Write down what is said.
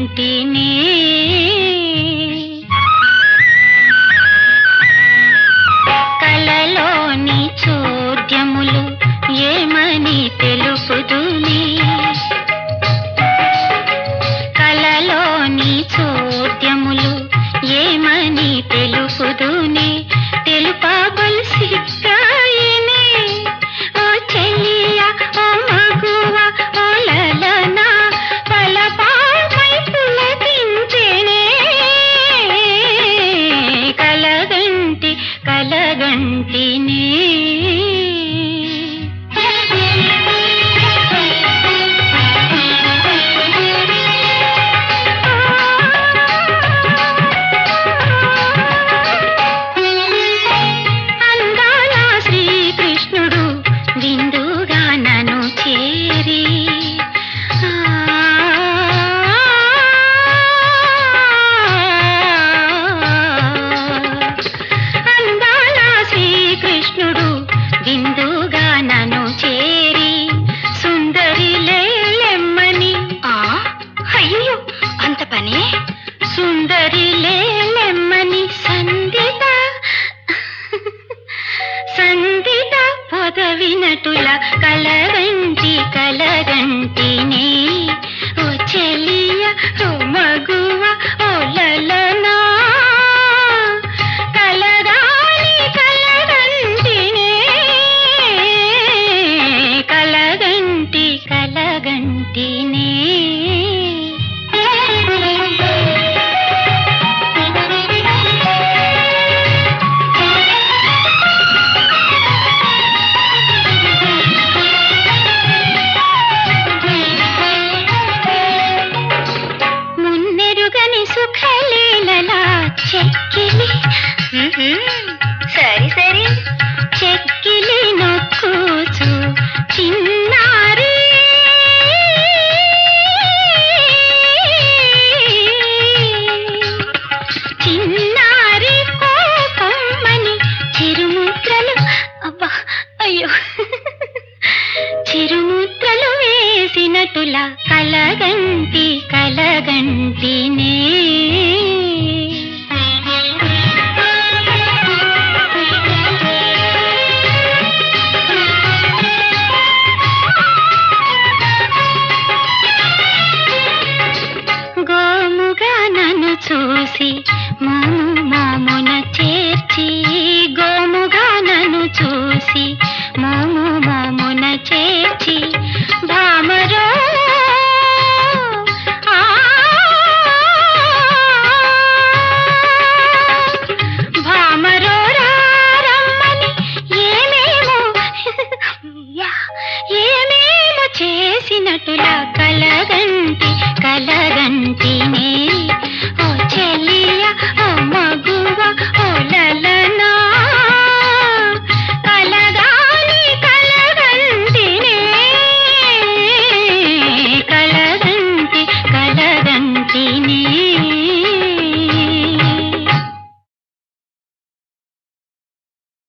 కలగంటిని కలలోని చోద్యములు ఏమని తెలుపుదుని కలలోని చోద్యములు ఏమని తెలుపుదుని తెలుపబల్సిగాయనే ఓ చెలియ ఓ మగువ ఓ లలన పలపామై పులకించెనే కలగంటి కలగంటిని అందాల శ్రీకృష్ణుడు విందుగా నన్ను చేరి ఆ, అందాల శ్రీకృష్ణుడు విందుగా నన్ను చేరి సుందరి లేలెమ్మని ఆ అయ్యో అంత పని సుందరి లేలెమ్మని సందిత సందిత పొదవినటుల కలగంటి కలగంటిని ఓ చెలియ ఓ మగువ ఓ లలనా కలగాలి కలగంటిని కలగంటి కలగంటిని మున్నెరుగని సుఖలీలలా చెక్కిలి సరి సరి చెక్కిలి నొక్కుచు చిన్నారి చిన్నారి కోపమ్మని చిరుముద్రలు అబ్బా అయ్యో చిరుముద్రలు వేసినటుల కలగంటి కలగంటినే గోముగా నన్ను చూసి మోము మోమున చేర్చి గోముగా నన్ను చూసి మోము మోమున చేర్చి భామరో ఆ, భామరో రారమ్మని ఏమేమో యా, ఏమేమో చేసినట్టులా కలగంటి కలగంటి